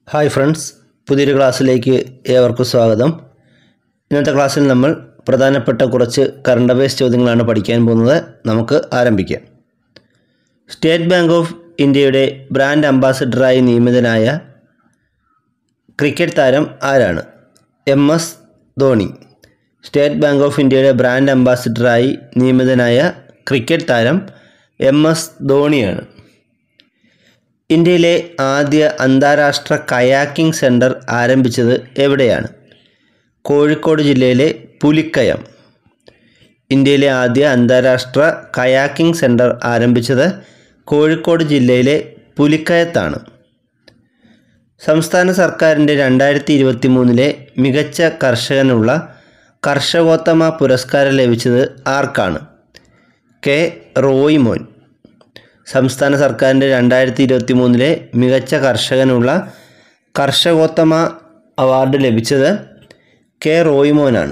hi friends പുതിയൊരു ക്ലാസ്സിലേക്ക് ഏവർക്കും സ്വാഗതം ഇന്നത്തെ ക്ലാസ്സിൽ നമ്മൾ പ്രധാനപ്പെട്ട കുറച്ച് കറണ്ട് അഫയേഴ്സ് ചോദ്യങ്ങളാണ് പഠിക്കാൻ പോകുന്നത് നമുക്ക് ആരംഭിക്കാം സ്റ്റേറ്റ് ബാങ്ക് ഓഫ് ഇന്ത്യയുടെ ബ്രാൻഡ് അംബാസഡറായി നിയമിതനായ ക്രിക്കറ്റ് താരം ആരാണ് M S Dhoni state bank of ഇന്ത്യയുടെ ബ്രാൻഡ് അംബാസഡറായി നിയമിതനായ ക്രിക്കറ്റ് താരം എം എസ് ധോണിയാണ് ഇന്ത്യയിലെ ആദ്യ അന്താരാഷ്ട്ര കയാക്കിംഗ് സെൻറ്റർ ആരംഭിച്ചത് എവിടെയാണ് കോഴിക്കോട് ജില്ലയിലെ പുലിക്കയം ഇന്ത്യയിലെ ആദ്യ അന്താരാഷ്ട്ര കയാക്കിംഗ് സെൻറ്റർ ആരംഭിച്ചത് കോഴിക്കോട് ജില്ലയിലെ പുലിക്കയത്താണ് സംസ്ഥാന സർക്കാരിൻ്റെ രണ്ടായിരത്തി ഇരുപത്തി മൂന്നിലെ മികച്ച കർഷകനുള്ള കർഷകോത്തമ പുരസ്കാരം ലഭിച്ചത് ആർക്കാണ് കെ റോയ് മോൻ സംസ്ഥാന സർക്കാരിൻ്റെ രണ്ടായിരത്തി ഇരുപത്തി മൂന്നിലെ മികച്ച കർഷകനുള്ള കർഷകോത്തമ അവാർഡ് ലഭിച്ചത് കെ റോയ്മോനാണ്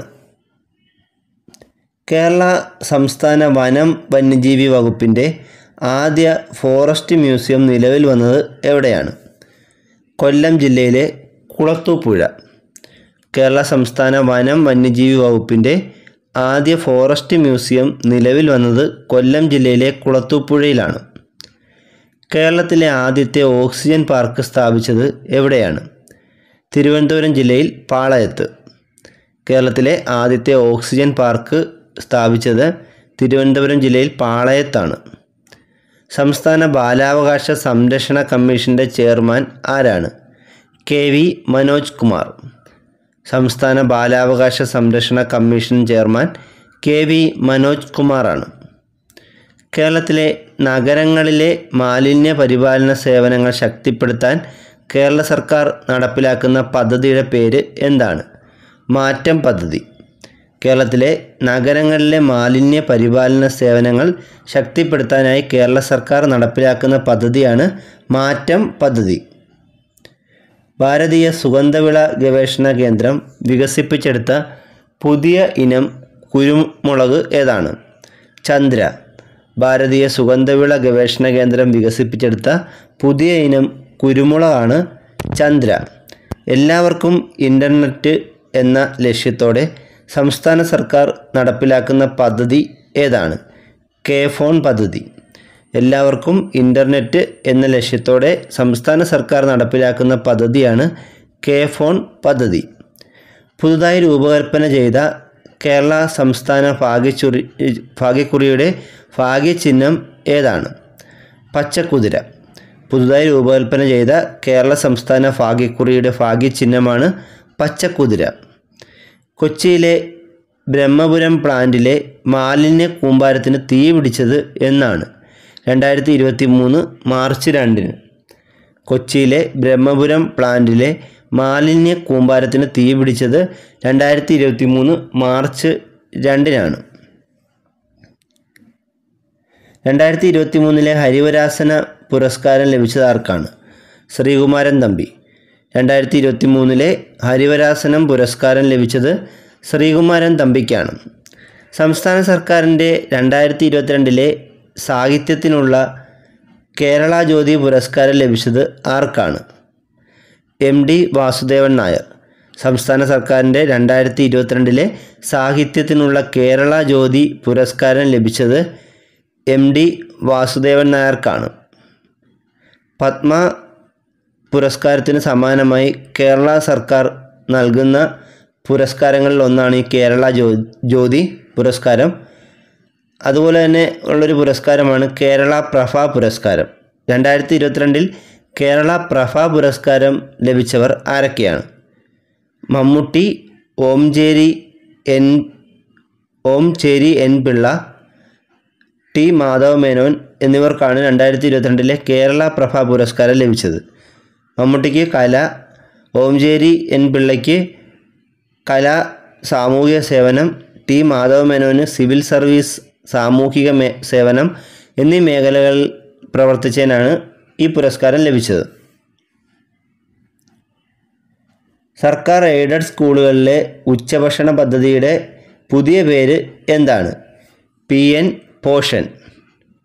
കേരള സംസ്ഥാന വനം വന്യജീവി വകുപ്പിൻ്റെ ആദ്യ ഫോറസ്റ്റ് മ്യൂസിയം നിലവിൽ വന്നത് എവിടെയാണ് കൊല്ലം ജില്ലയിലെ കുളത്തൂപ്പുഴ കേരള സംസ്ഥാന വനം വന്യജീവി വകുപ്പിൻ്റെ ആദ്യ ഫോറസ്റ്റ് മ്യൂസിയം നിലവിൽ വന്നത് കൊല്ലം ജില്ലയിലെ കുളത്തൂപ്പുഴയിലാണ് കേരളത്തിലെ ആദ്യത്തെ ഓക്സിജൻ പാർക്ക് സ്ഥാപിച്ചത് എവിടെയാണ് തിരുവനന്തപുരം ജില്ലയിൽ പാളയത്ത് കേരളത്തിലെ ആദ്യത്തെ ഓക്സിജൻ പാർക്ക് സ്ഥാപിച്ചത് തിരുവനന്തപുരം ജില്ലയിൽ പാളയത്താണ് സംസ്ഥാന ബാലാവകാശ സംരക്ഷണ കമ്മീഷൻ്റെ ചെയർമാൻ ആരാണ് കെ വി മനോജ് കുമാർ സംസ്ഥാന ബാലാവകാശ സംരക്ഷണ commission chairman K V Manoj കുമാറാണ് കേരളത്തിലെ നഗരങ്ങളിലെ മാലിന്യ പരിപാലന സേവനങ്ങൾ ശക്തിപ്പെടുത്താൻ കേരള സർക്കാർ നടപ്പിലാക്കുന്ന പദ്ധതിയുടെ പേര് എന്താണ് മാറ്റം പദ്ധതി കേരളത്തിലെ നഗരങ്ങളിലെ മാലിന്യ പരിപാലന സേവനങ്ങൾ ശക്തിപ്പെടുത്താനായി കേരള സർക്കാർ നടപ്പിലാക്കുന്ന പദ്ധതിയാണ് മാറ്റം പദ്ധതി ഭാരതീയ സുഗന്ധവിള ഗവേഷണ കേന്ദ്രം വികസിപ്പിച്ചെടുത്ത പുതിയ ഇനം കുരുമുളക് ഏതാണ് ചന്ദ്ര ഭാരതീയ സുഗന്ധവിള ഗവേഷണ കേന്ദ്രം വികസിപ്പിച്ചെടുത്ത പുതിയ ഇനം കുരുമുളകാണ് ചന്ദ്ര എല്ലാവർക്കും ഇൻ്റർനെറ്റ് എന്ന ലക്ഷ്യത്തോടെ സംസ്ഥാന സർക്കാർ നടപ്പിലാക്കുന്ന പദ്ധതി ഏതാണ് കെ ഫോൺ പദ്ധതി എല്ലാവർക്കും ഇൻ്റർനെറ്റ് എന്ന ലക്ഷ്യത്തോടെ സംസ്ഥാന സർക്കാർ നടപ്പിലാക്കുന്ന പദ്ധതിയാണ് കെ ഫോൺ പദ്ധതി പുതുതായി രൂപകൽപ്പന ചെയ്ത കേരള സംസ്ഥാന ഭാഗ്യച്ചുറി ഭാഗ്യക്കുറിയുടെ ഭാഗ്യചിഹ്നം ഏതാണ് പച്ചക്കുതിര പുതുതായി രൂപകൽപ്പന ചെയ്ത കേരള സംസ്ഥാന ഭാഗ്യക്കുറിയുടെ ഭാഗ്യചിഹ്നമാണ് പച്ചക്കുതിര കൊച്ചിയിലെ ബ്രഹ്മപുരം പ്ലാന്റിലെ മാലിന്യ കൂമ്പാരത്തിന് തീ പിടിച്ചത് എന്നാണ് രണ്ടായിരത്തി ഇരുപത്തി മൂന്ന് മാർച്ച് രണ്ടിന് കൊച്ചിയിലെ ബ്രഹ്മപുരം പ്ലാന്റിലെ മാലിന്യ കൂമ്പാരത്തിന് തീ പിടിച്ചത് രണ്ടായിരത്തി ഇരുപത്തി മൂന്ന് മാർച്ച് രണ്ടിനാണ് രണ്ടായിരത്തി ഇരുപത്തി മൂന്നിലെ ഹരിവരാസന പുരസ്കാരം ലഭിച്ചത് ആർക്കാണ് ശ്രീകുമാരൻ തമ്പി രണ്ടായിരത്തി ഇരുപത്തി മൂന്നിലെ ഹരിവരാസനം പുരസ്കാരം ലഭിച്ചത് ശ്രീകുമാരൻ തമ്പിക്കാണ് സംസ്ഥാന സർക്കാരിൻ്റെ രണ്ടായിരത്തി ഇരുപത്തിരണ്ടിലെ സാഹിത്യത്തിനുള്ള കേരള ജ്യോതി പുരസ്കാരം ലഭിച്ചത് ആർക്കാണ് എം ഡി വാസുദേവൻ നായർ സംസ്ഥാന സർക്കാരിൻ്റെ രണ്ടായിരത്തി ഇരുപത്തിരണ്ടിലെ സാഹിത്യത്തിനുള്ള കേരള ജ്യോതി പുരസ്കാരം ലഭിച്ചത് എം ഡി വാസുദേവൻ നായർക്കാണ് പത്മ പുരസ്കാരത്തിന് സമാനമായി കേരള സർക്കാർ നൽകുന്ന പുരസ്കാരങ്ങളിൽ ഒന്നാണ് ഈ കേരള ജ്യോ ജ്യോതി പുരസ്കാരം അതുപോലെ തന്നെ ഉള്ളൊരു പുരസ്കാരമാണ് കേരള പ്രഭ പുരസ്കാരം രണ്ടായിരത്തി ഇരുപത്തിരണ്ടിൽ കേരള പ്രഭ പുരസ്കാരം ലഭിച്ചവർ ആരൊക്കെയാണ് Mammootty Omchery N Omchery N Pillai T Madhava Menon എന്നിവർക്കാണ് രണ്ടായിരത്തി ഇരുപത്തിരണ്ടിലെ കേരള പ്രഭ പുരസ്കാരം ലഭിച്ചത് മമ്മൂട്ടിക്ക് കല ഓംചേരി എൻ പിള്ളയ്ക്ക് കല സാമൂഹിക സേവനം ടി മാധവ മേനോന് സിവിൽ സർവീസ് സാമൂഹിക മേ സേവനം എന്നീ മേഖലകളിൽ പ്രവർത്തിച്ചതിനാണ് ഈ പുരസ്കാരം ലഭിച്ചത് സർക്കാർ എയ്ഡഡ് സ്കൂളുകളിലെ ഉച്ചഭക്ഷണ പദ്ധതിയുടെ പുതിയ പേര് എന്താണ് പി എൻ പോഷൻ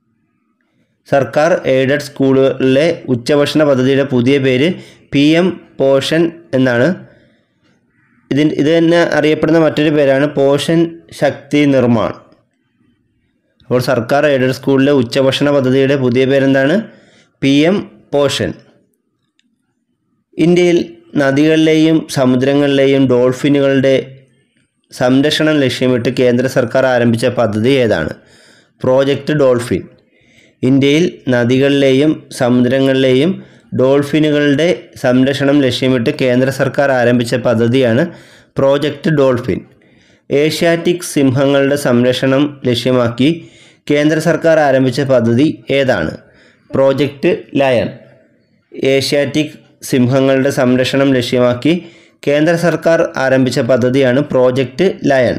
സർക്കാർ എയ്ഡഡ് സ്കൂളുകളിലെ ഉച്ചഭക്ഷണ പദ്ധതിയുടെ പുതിയ പേര് പി എം പോഷൻ എന്നാണ് ഇതിന് ഇത് തന്നെ അറിയപ്പെടുന്ന മറ്റൊരു പേരാണ് പോഷൻ ശക്തി നിർമ്മാൺ അപ്പോൾ സർക്കാർ എയ്ഡഡ് സ്കൂളിലെ ഉച്ചഭക്ഷണ പദ്ധതിയുടെ പുതിയ പേരെന്താണ് പി എം പോഷൻ ഇന്ത്യയിൽ നദികളിലെയും സമുദ്രങ്ങളിലെയും ഡോൾഫിനുകളുടെ സംരക്ഷണം ലക്ഷ്യമിട്ട് കേന്ദ്ര സർക്കാർ ആരംഭിച്ച പദ്ധതി ഏതാണ് പ്രോജക്റ്റ് ഡോൾഫിൻ ഇന്ത്യയിൽ നദികളിലെയും സമുദ്രങ്ങളിലെയും ഡോൾഫിനുകളുടെ സംരക്ഷണം ലക്ഷ്യമിട്ട് കേന്ദ്ര സർക്കാർ ആരംഭിച്ച പദ്ധതിയാണ് പ്രോജക്റ്റ് ഡോൾഫിൻ ഏഷ്യാറ്റിക് സിംഹങ്ങളുടെ സംരക്ഷണം ലക്ഷ്യമാക്കി കേന്ദ്ര സർക്കാർ ആരംഭിച്ച പദ്ധതി ഏതാണ് പ്രോജക്റ്റ് ലയൺ ഏഷ്യാറ്റിക് സിംഹങ്ങളുടെ സംരക്ഷണം ലക്ഷ്യമാക്കി കേന്ദ്ര സർക്കാർ ആരംഭിച്ച പദ്ധതിയാണ് പ്രോജക്റ്റ് ലയൺ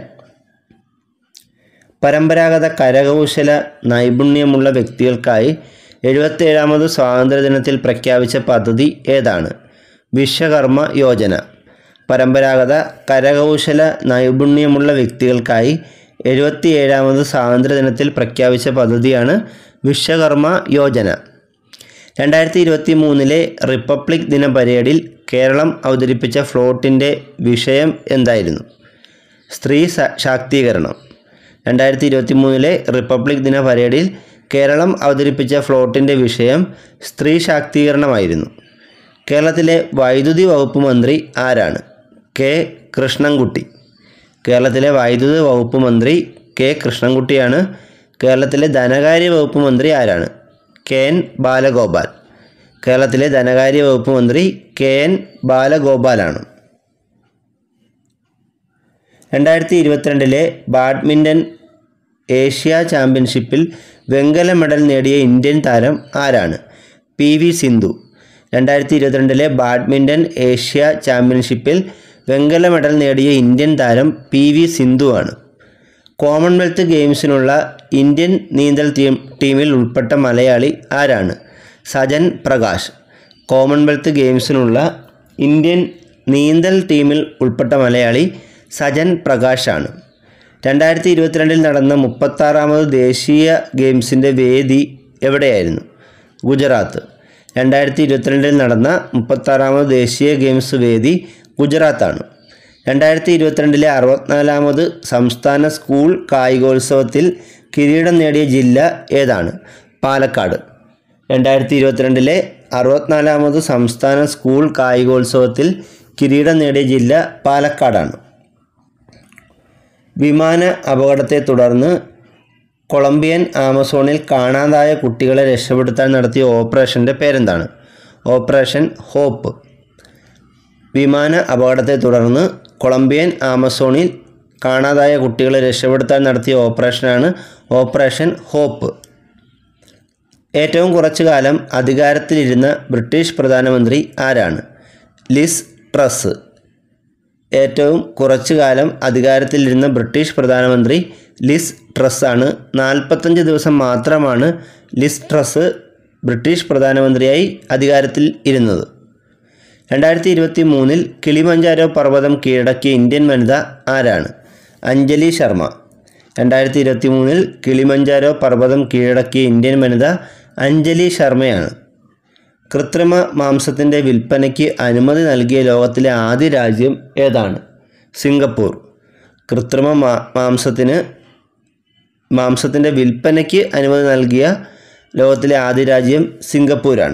പരമ്പരാഗത കരകൗശല നൈപുണ്യമുള്ള വ്യക്തികൾക്കായി എഴുപത്തേഴാമത് സ്വാതന്ത്ര്യദിനത്തിൽ പ്രഖ്യാപിച്ച പദ്ധതി ഏതാണ് വിശ്വകർമ്മ യോജന പരമ്പരാഗത കരകൗശല നൈപുണ്യമുള്ള വ്യക്തികൾക്കായി എഴുപത്തിയേഴാമത് സ്വാതന്ത്ര്യദിനത്തിൽ പ്രഖ്യാപിച്ച പദ്ധതിയാണ് വിശ്വകർമ്മ യോജന രണ്ടായിരത്തി ഇരുപത്തി മൂന്നിലെ റിപ്പബ്ലിക് ദിന പരേഡിൽ കേരളം അവതരിപ്പിച്ച ഫ്ലോട്ടിൻ്റെ വിഷയം എന്തായിരുന്നു സ്ത്രീ സ- ശാക്തീകരണം രണ്ടായിരത്തി ഇരുപത്തി മൂന്നിലെ റിപ്പബ്ലിക് ദിന പരേഡിൽ കേരളം അവതരിപ്പിച്ച ഫ്ലോട്ടിൻ്റെ വിഷയം സ്ത്രീ ശാക്തീകരണമായിരുന്നു കേരളത്തിലെ വൈദ്യുതി വകുപ്പ് മന്ത്രി ആരാണ് കെ കൃഷ്ണൻകുട്ടി കേരളത്തിലെ വൈദ്യുതി വകുപ്പ് മന്ത്രി കെ കൃഷ്ണൻകുട്ടിയാണ് കേരളത്തിലെ ധനകാര്യ വകുപ്പ് മന്ത്രി ആരാണ് കെ എൻ ബാലഗോപാൽ കേരളത്തിലെ ധനകാര്യ വകുപ്പ് മന്ത്രി കെ എൻ ബാലഗോപാലാണ് രണ്ടായിരത്തി ഇരുപത്തിരണ്ടിലെ ബാഡ്മിൻ്റൺ ഏഷ്യ ചാമ്പ്യൻഷിപ്പിൽ വെങ്കല മെഡൽ നേടിയ ഇന്ത്യൻ താരം ആരാണ് പി വി സിന്ധു രണ്ടായിരത്തി ഇരുപത്തിരണ്ടിലെ ബാഡ്മിൻ്റൺ ഏഷ്യ ചാമ്പ്യൻഷിപ്പിൽ വെങ്കല മെഡൽ നേടിയ ഇന്ത്യൻ താരം പി വി സിന്ധു ആണ് കോമൺവെൽത്ത് ഗെയിംസിനുള്ള ഇന്ത്യൻ നീന്തൽ ടീം ടീമിൽ ഉൾപ്പെട്ട മലയാളി ആരാണ് സജൻ പ്രകാശ് കോമൺവെൽത്ത് ഗെയിംസിനുള്ള ഇന്ത്യൻ നീന്തൽ ടീമിൽ ഉൾപ്പെട്ട മലയാളി സജൻ പ്രകാശാണ് രണ്ടായിരത്തി ഇരുപത്തിരണ്ടിൽ നടന്ന മുപ്പത്താറാമത് ദേശീയ ഗെയിംസിൻ്റെ വേദി എവിടെയായിരുന്നു ഗുജറാത്ത് രണ്ടായിരത്തി ഇരുപത്തിരണ്ടിൽ നടന്ന മുപ്പത്താറാമത് ദേശീയ ഗെയിംസ് വേദി ഗുജറാത്താണ് രണ്ടായിരത്തി ഇരുപത്തിരണ്ടിലെ അറുപത്തിനാലാമത് സംസ്ഥാന സ്കൂൾ കായികോത്സവത്തിൽ കിരീടം നേടിയ ജില്ല ഏതാണ് പാലക്കാട് രണ്ടായിരത്തി ഇരുപത്തിരണ്ടിലെ അറുപത്തിനാലാമത് സംസ്ഥാന സ്കൂൾ കായികോത്സവത്തിൽ കിരീടം നേടിയ ജില്ല പാലക്കാടാണ് വിമാന അപകടത്തെ തുടർന്ന് കൊളംബിയൻ ആമസോണിൽ കാണാതായ കുട്ടികളെ രക്ഷപ്പെടുത്താൻ നടത്തിയ ഓപ്പറേഷൻ്റെ പേരെന്താണ് ഓപ്പറേഷൻ ഹോപ്പ് വിമാന അപകടത്തെ തുടർന്ന് കൊളംബിയൻ ആമസോണിൽ കാണാതായ കുട്ടികളെ രക്ഷപ്പെടുത്താൻ നടത്തിയ ഓപ്പറേഷനാണ് ഓപ്പറേഷൻ ഹോപ്പ് ഏറ്റവും കുറച്ചു കാലം അധികാരത്തിലിരുന്ന ബ്രിട്ടീഷ് പ്രധാനമന്ത്രി ആരാണ് ലിസ് ട്രസ് ഏറ്റവും കുറച്ചു കാലം അധികാരത്തിലിരുന്ന ബ്രിട്ടീഷ് പ്രധാനമന്ത്രി ലിസ് ട്രസ്സാണ് നാൽപ്പത്തഞ്ച് ദിവസം മാത്രമാണ് ലിസ് ട്രസ് ബ്രിട്ടീഷ് പ്രധാനമന്ത്രിയായി അധികാരത്തിൽ ഇരുന്നത് രണ്ടായിരത്തി ഇരുപത്തി മൂന്നിൽ കിളിമഞ്ചാരോ പർവ്വതം കീഴടക്കിയ ഇന്ത്യൻ വനിത ആരാണ് അഞ്ജലി ശർമ്മ രണ്ടായിരത്തി ഇരുപത്തി മൂന്നിൽ കിളിമഞ്ചാരോ പർവ്വതം കീഴടക്കിയ ഇന്ത്യൻ വനിത അഞ്ജലി ശർമ്മയാണ് കൃത്രിമ മാംസത്തിൻ്റെ വിൽപ്പനയ്ക്ക് അനുമതി നൽകിയ ലോകത്തിലെ ആദ്യ രാജ്യം ഏതാണ് സിംഗപ്പൂർ കൃത്രിമ മാ മാംസത്തിന് മാംസത്തിൻ്റെ വിൽപ്പനയ്ക്ക് അനുമതി നൽകിയ ലോകത്തിലെ ആദ്യ രാജ്യം സിംഗപ്പൂരാണ്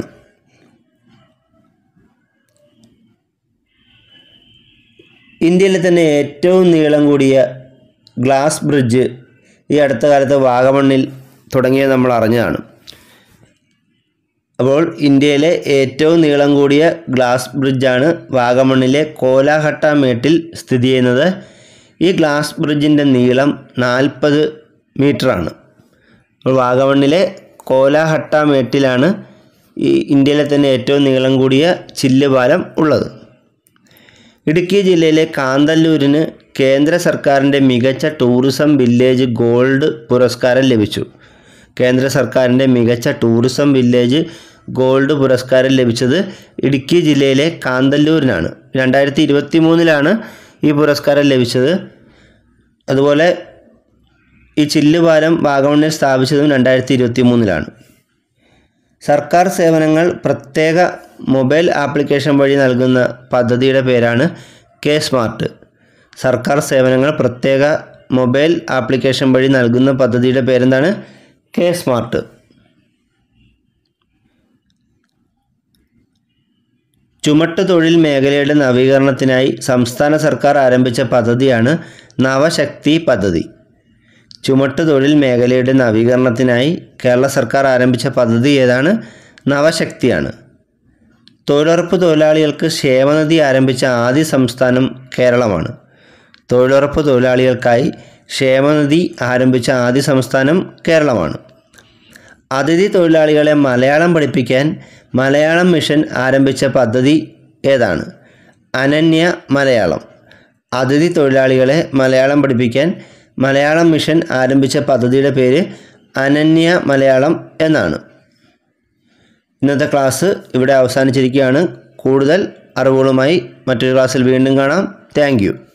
ഇന്ത്യയിലെ തന്നെ ഏറ്റവും നീളം കൂടിയ ഗ്ലാസ് ബ്രിഡ്ജ് ഈ അടുത്ത കാലത്ത് വാഗമണ്ണിൽ തുടങ്ങിയത് നമ്മൾ അറിഞ്ഞതാണ് അപ്പോൾ ഇന്ത്യയിലെ ഏറ്റവും നീളം കൂടിയ ഗ്ലാസ് ബ്രിഡ്ജാണ് വാഗമണ്ണിലെ കോലാഹട്ട മേട്ടിൽ സ്ഥിതി ചെയ്യുന്നത് ഈ ഗ്ലാസ് ബ്രിഡ്ജിൻ്റെ നീളം നാൽപ്പത് മീറ്ററാണ് അപ്പോൾ വാഗമണ്ണിലെ കോലാഹട്ട മേട്ടിലാണ് ഈ ഇന്ത്യയിലെ തന്നെ ഏറ്റവും നീളം കൂടിയ ചില്ല് പാലം ഉള്ളത് ഇടുക്കി ജില്ലയിലെ കാന്തല്ലൂരിന് കേന്ദ്ര സർക്കാരിൻ്റെ മികച്ച ടൂറിസം വില്ലേജ് ഗോൾഡ് പുരസ്കാരം ലഭിച്ചു കേന്ദ്ര സർക്കാരിൻ്റെ മികച്ച ടൂറിസം വില്ലേജ് ഗോൾഡ് പുരസ്കാരം ലഭിച്ചത് ഇടുക്കി ജില്ലയിലെ കാന്തല്ലൂരിനാണ് രണ്ടായിരത്തി ഇരുപത്തി മൂന്നിലാണ് ഈ പുരസ്കാരം ലഭിച്ചത് അതുപോലെ ഈ ചില്ലുപാലം വാഗമണ്ണിൽ സ്ഥാപിച്ചതും രണ്ടായിരത്തി ഇരുപത്തി മൂന്നിലാണ് സർക്കാർ സേവനങ്ങൾ പ്രത്യേക മൊബൈൽ ആപ്ലിക്കേഷൻ വഴി നൽകുന്ന പദ്ധതിയുടെ പേരാണ് കെ സ്മാർട്ട് സർക്കാർ സേവനങ്ങൾ പ്രത്യേക മൊബൈൽ ആപ്ലിക്കേഷൻ വഴി നൽകുന്ന പദ്ധതിയുടെ പേരെന്താണ് കെ സ്മാർട്ട് ചുമട്ട് തൊഴിൽ മേഖലയുടെ നവീകരണത്തിനായി സംസ്ഥാന സർക്കാർ ആരംഭിച്ച പദ്ധതിയാണ് നവശക്തി പദ്ധതി ചുമട്ട് തൊഴിൽ മേഖലയുടെ നവീകരണത്തിനായി കേരള സർക്കാർ ആരംഭിച്ച പദ്ധതി ഏതാണ് നവശക്തിയാണ് തൊഴിലുറപ്പ് തൊഴിലാളികൾക്ക് ക്ഷേമനിധി ആരംഭിച്ച ആദ്യ സംസ്ഥാനം കേരളമാണ് തൊഴിലുറപ്പ് തൊഴിലാളികൾക്കായി ക്ഷേമനിധി ആരംഭിച്ച ആദ്യ സംസ്ഥാനം കേരളമാണ് അതിഥി തൊഴിലാളികളെ മലയാളം പഠിപ്പിക്കാൻ മലയാളം മിഷൻ ആരംഭിച്ച പദ്ധതി ഏതാണ് അനന്യ മലയാളം അതിഥി തൊഴിലാളികളെ മലയാളം പഠിപ്പിക്കാൻ മലയാളം മിഷൻ ആരംഭിച്ച പദ്ധതിയുടെ പേര് അനന്യ മലയാളം എന്നാണ് ഇന്നത്തെ ക്ലാസ് ഇവിടെ അവസാനിച്ചിരിക്കുകയാണ് കൂടുതൽ അറിവുകളുമായി മറ്റൊരു ക്ലാസ്സിൽ വീണ്ടും കാണാം താങ്ക്